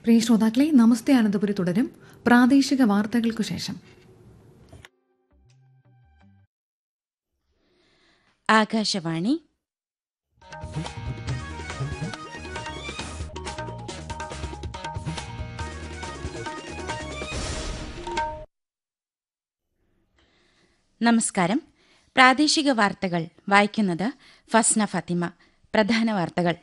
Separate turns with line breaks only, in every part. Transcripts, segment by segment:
പ്രിയ ശ്രോതാക്കളെ നമസ്തേ അനന്തപുരി തുടരും പ്രാദേശിക വാർത്തകൾക്കു ശേഷം
ആകാശവാണി നമസ്കാരം പ്രാദേശിക വാർത്തകൾ വായിക്കുന്നത് ഫസ്ന ഫത്തിമ പ്രധാന വാർത്തകൾ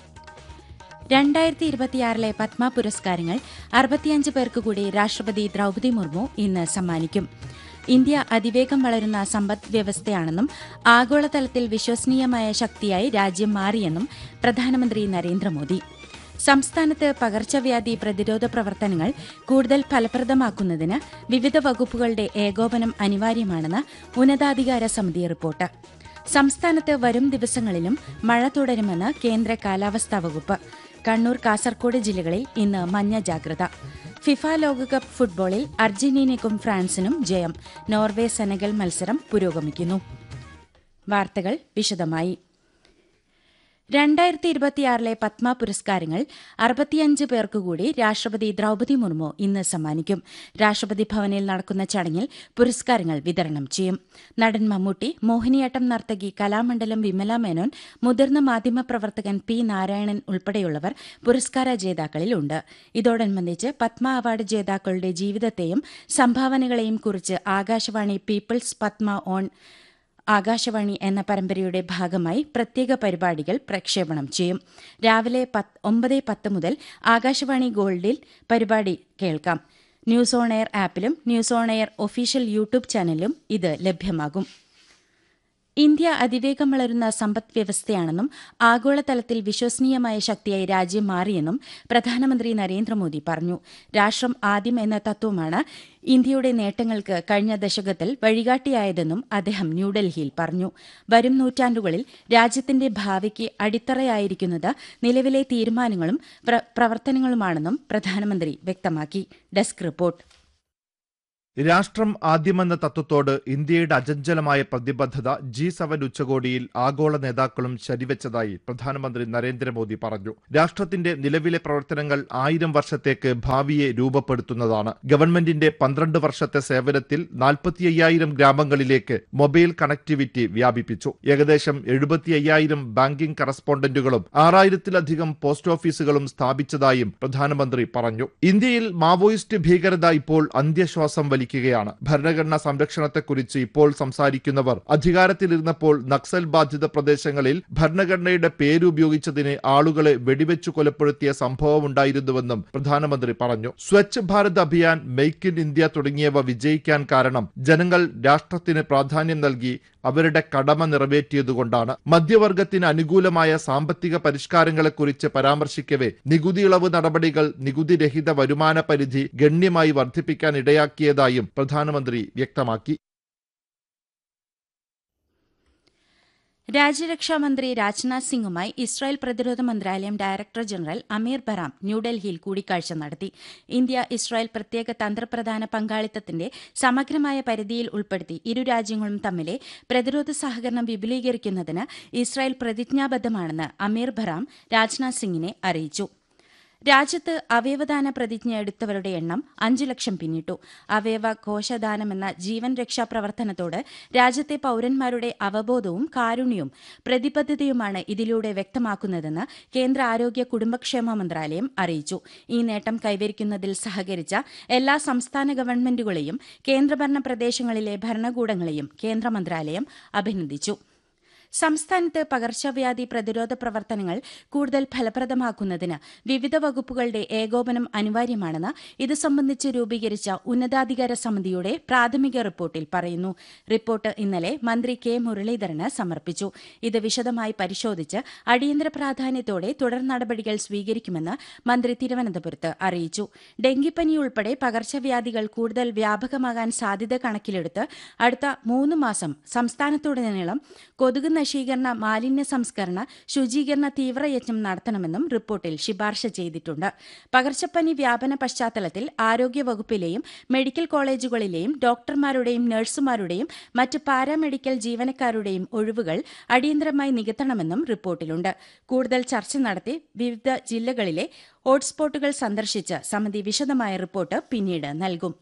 രണ്ടായിരത്തി ഇരുപത്തിയാറിലെ പത്മ പുരസ്കാരങ്ങൾ അറുപത്തിയഞ്ച് പേർക്ക് കൂടി രാഷ്ട്രപതി ദ്രൌപതി മുർമു ഇന്ന് സമ്മാനിക്കും ഇന്ത്യ അതിവേഗം വളരുന്ന സമ്പദ് വ്യവസ്ഥയാണെന്നും ആഗോളതലത്തിൽ വിശ്വസനീയമായ ശക്തിയായി രാജ്യം മാറിയെന്നും പ്രധാനമന്ത്രി നരേന്ദ്രമോദി സംസ്ഥാനത്ത് പകർച്ചവ്യാധി പ്രതിരോധ പ്രവർത്തനങ്ങൾ കൂടുതൽ ഫലപ്രദമാക്കുന്നതിന് വിവിധ വകുപ്പുകളുടെ ഏകോപനം അനിവാര്യമാണെന്ന് ഉന്നതാധികാര സമിതി റിപ്പോർട്ട് സംസ്ഥാനത്ത് വരും ദിവസങ്ങളിലും മഴ തുടരുമെന്ന് കേന്ദ്ര കാലാവസ്ഥാ വകുപ്പ് കണ്ണൂർ കാസർകോട് ജില്ലകളിൽ ഇന്ന് മഞ്ഞ ജാഗ്രത ഫിഫ ലോകകപ്പ് ഫുട്ബോളിൽ അർജന്റീനയ്ക്കും ഫ്രാൻസിനും ജയം നോർവേ സെനഗൽ മത്സരം പുരോഗമിക്കുന്നു വാർത്തകൾ വിശദമായി രണ്ടായിരത്തി ഇരുപത്തിയാറിലെ പത്മ പുരസ്കാരങ്ങൾ അറുപത്തിയഞ്ച് പേർക്കുകൂടി രാഷ്ട്രപതി ദ്രൌപതി മുർമു ഇന്ന് സമ്മാനിക്കും രാഷ്ട്രപതി ഭവനിൽ നടക്കുന്ന ചടങ്ങിൽ പുരസ്കാരങ്ങൾ വിതരണം ചെയ്യും നടൻ മമ്മൂട്ടി മോഹിനിയാട്ടം നർത്തകി കലാമണ്ഡലം വിമല മേനോൻ മുതിർന്ന മാധ്യമപ്രവർത്തകൻ പി നാരായണൻ ഉൾപ്പെടെയുള്ളവർ പുരസ്കാര ജേതാക്കളിലുണ്ട് ഇതോടനുബന്ധിച്ച് പത്മ അവാർഡ് ജേതാക്കളുടെ ജീവിതത്തെയും സംഭാവനകളെയും കുറിച്ച് ആകാശവാണി പീപ്പിൾസ് പത്മ ഓൺ ആകാശവാണി എന്ന പരമ്പരയുടെ ഭാഗമായി പ്രത്യേക പരിപാടികൾ പ്രക്ഷേപണം ചെയ്യും രാവിലെ ഒമ്പത് പത്ത് മുതൽ ആകാശവാണി ഗോൾഡിൽ പരിപാടി കേൾക്കാം ന്യൂസ് ഓൺ എയർ ആപ്പിലും news on air official YouTube ചാനലിലും ഇത് ലഭ്യമാകും ഇന്ത്യ അതിവേഗം വളരുന്ന സമ്പദ് വ്യവസ്ഥയാണെന്നും ആഗോളതലത്തിൽ വിശ്വസനീയമായ ശക്തിയായി രാജ്യം മാറിയെന്നും പ്രധാനമന്ത്രി നരേന്ദ്രമോദി പറഞ്ഞു രാഷ്ട്രം ആദ്യം എന്ന തത്വമാണ് ഇന്ത്യയുടെ നേട്ടങ്ങൾക്ക് കഴിഞ്ഞ ദശകത്തിൽ വഴികാട്ടിയായതെന്നും അദ്ദേഹം ന്യൂഡൽഹിയിൽ പറഞ്ഞു വരും നൂറ്റാണ്ടുകളിൽ രാജ്യത്തിന്റെ ഭാവിക്ക് അടിത്തറയായിരിക്കുന്നത് നിലവിലെ തീരുമാനങ്ങളും പ്രവർത്തനങ്ങളുമാണെന്നും പ്രധാനമന്ത്രി വ്യക്തമാക്കി ഡെസ്ക് റിപ്പോർട്ട്
രാഷ്ട്രം ആദ്യമെന്ന തത്വത്തോട് ഇന്ത്യയുടെ അചഞ്ചലമായ പ്രതിബദ്ധത ജി സെവൻ ഉച്ചകോടിയിൽ ആഗോള നേതാക്കളും ശരിവെച്ചതായി പ്രധാനമന്ത്രി നരേന്ദ്രമോദി പറഞ്ഞു രാഷ്ട്രത്തിന്റെ നിലവിലെ പ്രവർത്തനങ്ങൾ ആയിരം വർഷത്തേക്ക് ഭാവിയെ രൂപപ്പെടുത്തുന്നതാണ് ഗവൺമെന്റിന്റെ പന്ത്രണ്ട് വർഷത്തെ സേവനത്തിൽ നാൽപ്പത്തി അയ്യായിരം ഗ്രാമങ്ങളിലേക്ക് മൊബൈൽ കണക്ടിവിറ്റി വ്യാപിപ്പിച്ചു ഏകദേശം എഴുപത്തി അയ്യായിരം ബാങ്കിംഗ് കറസ്പോണ്ടന്റുകളും ആറായിരത്തിലധികം പോസ്റ്റ് ഓഫീസുകളും സ്ഥാപിച്ചതായും പ്രധാനമന്ത്രി പറഞ്ഞു ഇന്ത്യയിൽ മാവോയിസ്റ്റ് ഭീകരത ഇപ്പോൾ അന്ത്യശ്വാസം വലിക്കുകയാണ് ഭരണഘടനാ സംരക്ഷണത്തെക്കുറിച്ച് ഇപ്പോൾ സംസാരിക്കുന്നവർ അധികാരത്തിലിരുന്നപ്പോൾ നക്സൽ ബാധിത പ്രദേശങ്ങളിൽ ഭരണഘടനയുടെ പേരുപയോഗിച്ചതിന് ആളുകളെ വെടിവെച്ചു കൊലപ്പെടുത്തിയ സംഭവമുണ്ടായിരുന്നുവെന്നും പ്രധാനമന്ത്രി പറഞ്ഞു Swachh Bharat Abhiyan make in India തുടങ്ങിയവ വിജയിക്കാൻ കാരണം ജനങ്ങൾ രാഷ്ട്രത്തിന് പ്രാധാന്യം നൽകി അവരുടെ കടമ നിറവേറ്റിയതുകൊണ്ടാണ് മധ്യവർഗത്തിന് അനുകൂലമായ സാമ്പത്തിക പരിഷ്കാരങ്ങളെക്കുറിച്ച് പരാമർശിക്കവെ നികുതി ഇളവ് നടപടികൾ നികുതിരഹിത വരുമാന പരിധി ഗണ്യമായി വർദ്ധിപ്പിക്കാൻ ഇടയാക്കിയതായും പ്രധാനമന്ത്രി വ്യക്തമാക്കി
രാജ്യരക്ഷാമന്ത്രി രാജ്നാഥ് സിംഗുമായി ഇസ്രായേൽ പ്രതിരോധ മന്ത്രാലയം ഡയറക്ടർ ജനറൽ അമീർ ബറാം ന്യൂഡൽഹിയിൽ കൂടിക്കാഴ്ച നടത്തി ഇന്ത്യ ഇസ്രായേൽ പ്രത്യേക തന്ത്രപ്രധാന പങ്കാളിത്തത്തിന്റെ സമഗ്രമായ പരിധിയിൽ ഉൾപ്പെടുത്തി ഇരു രാജ്യങ്ങളും തമ്മിലെ പ്രതിരോധ സഹകരണം വിപുലീകരിക്കുന്നതിന് ഇസ്രായേൽ പ്രതിജ്ഞാബദ്ധമാണെന്ന് അമീർ ബറാം രാജ്നാഥ് സിംഗിനെ അറിയിച്ചു രാജ്യത്ത് അവയവദാന പ്രതിജ്ഞ എടുത്തവരുടെ എണ്ണം അഞ്ചു ലക്ഷം പിന്നിട്ടു അവയവ കോശദാനമെന്ന ജീവൻ രക്ഷാ പ്രവർത്തനത്തോട് രാജ്യത്തെ പൌരന്മാരുടെ അവബോധവും കാരുണ്യവും പ്രതിബദ്ധതയുമാണ് ഇതിലൂടെ വ്യക്തമാക്കുന്നതെന്ന് കേന്ദ്ര ആരോഗ്യ കുടുംബക്ഷേമ മന്ത്രാലയം അറിയിച്ചു ഈ നേട്ടം കൈവരിക്കുന്നതിൽ സഹകരിച്ച എല്ലാ സംസ്ഥാന ഗവൺമെന്റുകളെയും കേന്ദ്രഭരണ പ്രദേശങ്ങളിലെ ഭരണകൂടങ്ങളെയും കേന്ദ്ര മന്ത്രാലയം അഭിനന്ദിച്ചു സംസ്ഥാനത്ത് പകർച്ചവ്യാധി പ്രതിരോധ പ്രവർത്തനങ്ങൾ കൂടുതൽ ഫലപ്രദമാക്കുന്നതിന് വിവിധ വകുപ്പുകളുടെ ഏകോപനം അനിവാര്യമാണെന്ന് ഇത് സംബന്ധിച്ച് രൂപീകരിച്ച ഉന്നതാധികാര സമിതിയുടെ പ്രാഥമിക റിപ്പോർട്ടിൽ പറയുന്നു റിപ്പോർട്ട് ഇന്നലെ മന്ത്രി കെ മുരളീധരന് സമർപ്പിച്ചു ഇത് വിശദമായി പരിശോധിച്ച് അടിയന്തര പ്രാധാന്യത്തോടെ തുടർ നടപടികൾ സ്വീകരിക്കുമെന്ന് മന്ത്രി തിരുവനന്തപുരത്ത് അറിയിച്ചു ഡെങ്കിപ്പനി ഉൾപ്പെടെ പകർച്ചവ്യാധികൾ കൂടുതൽ വ്യാപകമാകാൻ സാധ്യത കണക്കിലെടുത്ത് അടുത്ത മൂന്ന് മാസം സംസ്ഥാനത്തുടനീളം കൊതുക് വംശനശീകരണ മാലിന്യ സംസ്കരണ ശുചീകരണ തീവ്രയജ്ഞം നടത്തണമെന്നും റിപ്പോർട്ടിൽ ശുപാർശ ചെയ്തിട്ടുണ്ട് പകർച്ചപ്പനി വ്യാപന പശ്ചാത്തലത്തിൽ ആരോഗ്യവകുപ്പിലെയും മെഡിക്കൽ കോളേജുകളിലെയും ഡോക്ടർമാരുടെയും നഴ്സുമാരുടെയും മറ്റ് പാരാമെഡിക്കൽ ജീവനക്കാരുടെയും ഒഴിവുകൾ അടിയന്തരമായി നികത്തണമെന്നും റിപ്പോർട്ടിലുണ്ട് കൂടുതൽ ചർച്ച നടത്തി വിവിധ ജില്ലകളിലെ ഹോട്ട്സ്പോട്ടുകൾ സന്ദർശിച്ച് സമിതി വിശദമായ റിപ്പോർട്ട് പിന്നീട് നൽകും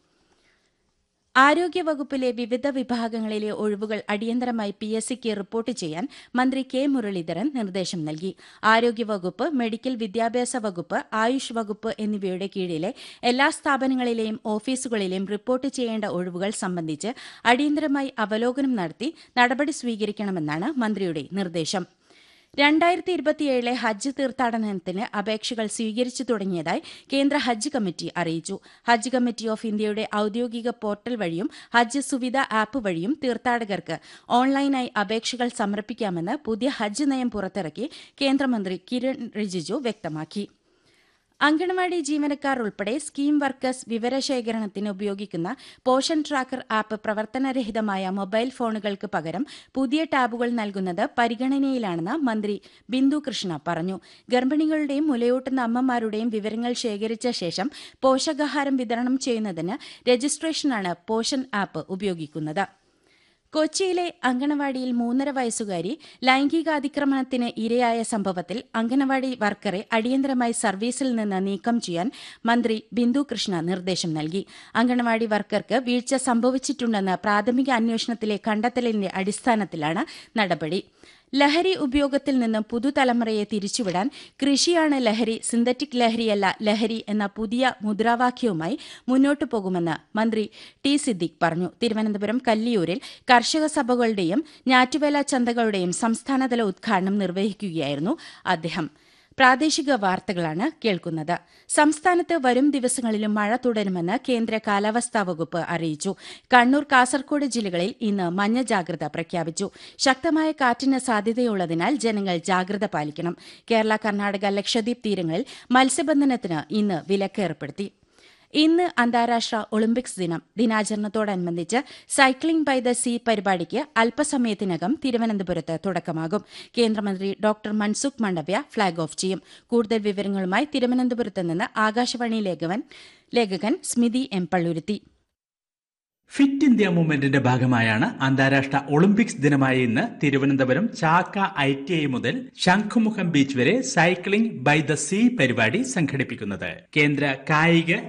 ആരോഗ്യവകുപ്പിലെ വിവിധ വിഭാഗങ്ങളിലെ ഒഴിവുകൾ അടിയന്തരമായി പി എസ് സിക്ക് റിപ്പോർട്ട് ചെയ്യാൻ മന്ത്രി കെ മുരളീധരൻ നിർദ്ദേശം നൽകി ആരോഗ്യവകുപ്പ് മെഡിക്കൽ വിദ്യാഭ്യാസ വകുപ്പ് ആയുഷ് വകുപ്പ് എന്നിവയുടെ കീഴിലെ എല്ലാ സ്ഥാപനങ്ങളിലെയും ഓഫീസുകളിലെയും റിപ്പോർട്ട് ചെയ്യേണ്ട ഒഴിവുകൾ സംബന്ധിച്ച് അടിയന്തരമായി അവലോകനം നടത്തി നടപടി സ്വീകരിക്കണമെന്നാണ് മന്ത്രിയുടെ നിർദ്ദേശം രണ്ടായിരത്തി ഇരുപത്തിയേഴിലെ ഹജ്ജ് തീർത്ഥാടനത്തിന് അപേക്ഷകൾ സ്വീകരിച്ചു തുടങ്ങിയതായി കേന്ദ്ര ഹജ്ജ് കമ്മിറ്റി അറിയിച്ചു ഹജ്ജ് കമ്മിറ്റി ഓഫ് ഇന്ത്യയുടെ ഔദ്യോഗിക പോർട്ടൽ വഴിയും ഹജ്ജ് സുവിധ ആപ്പ് വഴിയും തീർത്ഥാടകർക്ക് ഓൺലൈനായി അപേക്ഷകൾ സമർപ്പിക്കാമെന്ന് പുതിയ ഹജ്ജ് നയം പുറത്തിറക്കി കേന്ദ്രമന്ത്രി കിരൺ റിജിജു വ്യക്തമാക്കി അങ്കണവാടി ജീവനക്കാർ ഉൾപ്പെടെ സ്കീം വർക്കേഴ്സ് വിവരശേഖരണത്തിന് ഉപയോഗിക്കുന്ന പോഷൻ ട്രാക്കർ ആപ്പ് പ്രവർത്തനരഹിതമായ മൊബൈൽ ഫോണുകൾക്ക് പകരം പുതിയ ടാബുകൾ നൽകുന്നത് പരിഗണനയിലാണെന്ന് മന്ത്രി ബിന്ദു കൃഷ്ണ പറഞ്ഞു ഗർഭിണികളുടെയും മുലയൂട്ടുന്ന അമ്മമാരുടെയും വിവരങ്ങൾ ശേഖരിച്ച ശേഷം പോഷകാഹാരം വിതരണം ചെയ്യുന്നതിന് രജിസ്ട്രേഷനാണ് പോഷൻ ആപ്പ് ഉപയോഗിക്കുന്നത് കൊച്ചിയിലെ അങ്കണവാടിയിൽ മൂന്നര വയസ്സുകാരി ലൈംഗികാതിക്രമണത്തിന് ഇരയായ സംഭവത്തിൽ അങ്കണവാടി വർക്കറെ അടിയന്തരമായി സർവീസിൽ നിന്ന് നീക്കം ചെയ്യാൻ മന്ത്രി ബിന്ദു കൃഷ്ണ നിർദ്ദേശം നൽകി അങ്കണവാടി വർക്കർക്ക് വീഴ്ച സംഭവിച്ചിട്ടുണ്ടെന്ന് പ്രാഥമിക അന്വേഷണത്തിലെ കണ്ടെത്തലിന്റെ അടിസ്ഥാനത്തിലാണ് നടപടി ലഹരി ഉപയോഗത്തിൽ നിന്ന് പുതുതലമുറയെ തിരിച്ചുവിടാൻ കൃഷിയാണ് ലഹരി സിന്തറ്റിക് ലഹരിയല്ല ലഹരി എന്ന പുതിയ മുദ്രാവാക്യവുമായി മുന്നോട്ടു പോകുമെന്ന് മന്ത്രി ടി സിദ്ദിഖ് പറഞ്ഞു തിരുവനന്തപുരം കല്ലിയൂരിൽ കർഷക സഭകളുടെയും ഞാറ്റുവേല ചന്തകളുടെയും സംസ്ഥാനതല ഉദ്ഘാടനം നിർവഹിക്കുകയായിരുന്നു അദ്ദേഹം പ്രാദേശിക വാർത്തകളാണ് കേൾക്കുന്നത് സംസ്ഥാനത്ത് വരും ദിവസങ്ങളിലും മഴ തുടരുമെന്ന് കേന്ദ്ര കാലാവസ്ഥാ വകുപ്പ് അറിയിച്ചു കണ്ണൂർ കാസർകോട് ജില്ലകളിൽ ഇന്ന് മഞ്ഞ ജാഗ്രത പ്രഖ്യാപിച്ചു ശക്തമായ കാറ്റിന് സാധ്യതയുള്ളതിനാൽ ജനങ്ങൾ ജാഗ്രത പാലിക്കണം കേരള കർണാടക ലക്ഷദ്വീപ് തീരങ്ങളിൽ മത്സ്യബന്ധനത്തിന് ഇന്ന് വിലക്ക് ഏർപ്പെടുത്തി ഇന്ന് അന്താരാഷ്ട്ര ഒളിമ്പിക്സ് ദിനം ദിനാചരണത്തോടനുബന്ധിച്ച് സൈക്ലിംഗ് ബൈ ദ സീ പരിപാടിക്ക് അല്പസമയത്തിനകം തിരുവനന്തപുരത്ത് തുടക്കമാകും കേന്ദ്രമന്ത്രി doctor Mansukh Mandaviya flag off ചെയ്യും കൂടുതൽ വിവരങ്ങളുമായി തിരുവനന്തപുരത്ത് നിന്ന് ആകാശവാണി ലേഖകൻ ലേഖകൻ Smithi M Palluruthy
fit India മൂവ്മെന്റിന്റെ ഭാഗമായാണ് അന്താരാഷ്ട്ര ഒളിമ്പിക്സ് ദിനമായ ഇന്ന് Thiruvananthapuram Chakka I T I മുതൽ ശംഖുമുഖം ബീച്ച് വരെ സൈക്ലിംഗ് ബൈ ദ സീ പരിപാടി സംഘടിപ്പിക്കുന്നത് കേന്ദ്ര കായിക